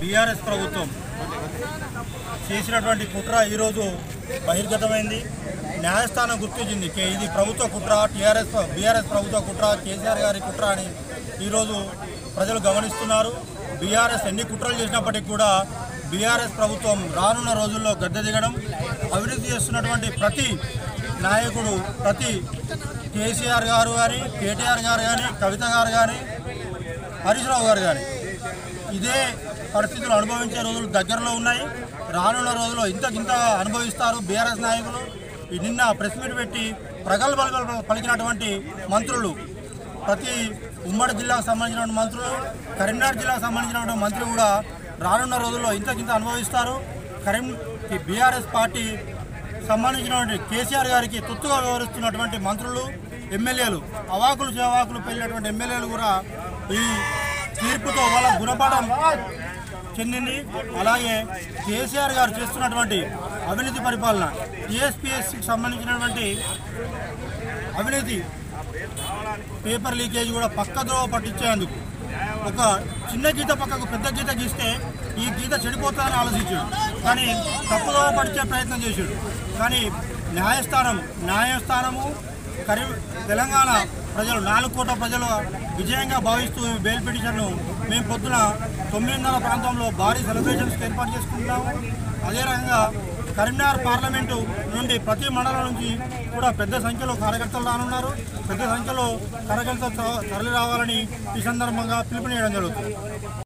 BRS ప్రభుత్వం చేసినటువంటి కుట్ర ఈరోజు బహిర్గతమైంది న్యాయస్థానం గుర్తించింది కే- ఇది ప్రభుత్వ కుట్ర టీఆర్ఎస్ బీఆర్ఎస్ ప్రభుత్వ కుట్ర కేసీఆర్ గారి కుట్ర అని ఈరోజు ప్రజలు గమనిస్తున్నారు బీఆర్ఎస్ ఎన్ని కుట్రలు చేసినప్పటికీ కూడా బీఆర్ఎస్ ప్రభుత్వం రానున్న రోజుల్లో గద్దె దిగడం అవినీతి చేస్తున్నటువంటి ప్రతి నాయకుడు ప్రతి కేసీఆర్ గారు కానీ కేటీఆర్ గారు కానీ కవిత గారు కానీ హరీష్ రావు గారు కానీ ఇదే పరిస్థితులు అనుభవించే రోజులు దగ్గరలో ఉన్నాయి రానున్న రోజుల్లో ఇంతకింత అనుభవిస్తారు బీఆర్ఎస్ నాయకులు ఈ నిన్న ప్రెస్ మీట్ పెట్టి ప్రగల్భాలు పలికినటువంటి మంత్రులు ప్రతి ఉమ్మడి జిల్లాకు సంబంధించిన మంత్రులు కరీంనగర్ జిల్లాకు సంబంధించినటువంటి మంత్రులు కూడా రానున్న రోజుల్లో ఇంతకింత అనుభవిస్తారు కరీం ఈ బీఆర్ఎస్ పార్టీ సంబంధించినటువంటి కేసీఆర్ గారికి తొత్తుగా వ్యవహరిస్తున్నటువంటి మంత్రులు ఎమ్మెల్యేలు అవాకులు చెవాకులు పెళ్ళినటువంటి ఎమ్మెల్యేలు కూడా ఈ తీర్పుతో వాళ్ళ గుణపాఠం చెందింది అలాగే కేసీఆర్ గారు చేస్తున్నటువంటి అవినీతి పరిపాలన టీఎస్పీఎస్సికి సంబంధించినటువంటి అవినీతి పేపర్ లీకేజ్ కూడా పక్కదో పట్టించేందుకు ఒక చిన్న గీత పక్కకు పెద్ద గీత గీస్తే ఈ గీత చెడిపోతుందని ఆలోచించాడు కానీ తప్పుదో పడిచే ప్రయత్నం చేశాడు కానీ న్యాయస్థానం న్యాయస్థానము కరీ తెలంగాణ ప్రజలు నాలుగు కోట్ల ప్రజలు విజయంగా భావిస్తూ ఈ బెయిల్ పిటిషన్ను మేము పొద్దున తొమ్మిదిన్నర ప్రాంతంలో భారీ సెలబ్రేషన్స్ ఏర్పాటు చేసుకుంటున్నాము అదే రకంగా కరీంనగర్ పార్లమెంటు నుండి ప్రతి మండలం నుంచి కూడా పెద్ద సంఖ్యలో కార్యకర్తలు రానున్నారు పెద్ద సంఖ్యలో కార్యకర్తలు తరలి రావాలని ఈ సందర్భంగా పిలుపునియడం జరుగుతుంది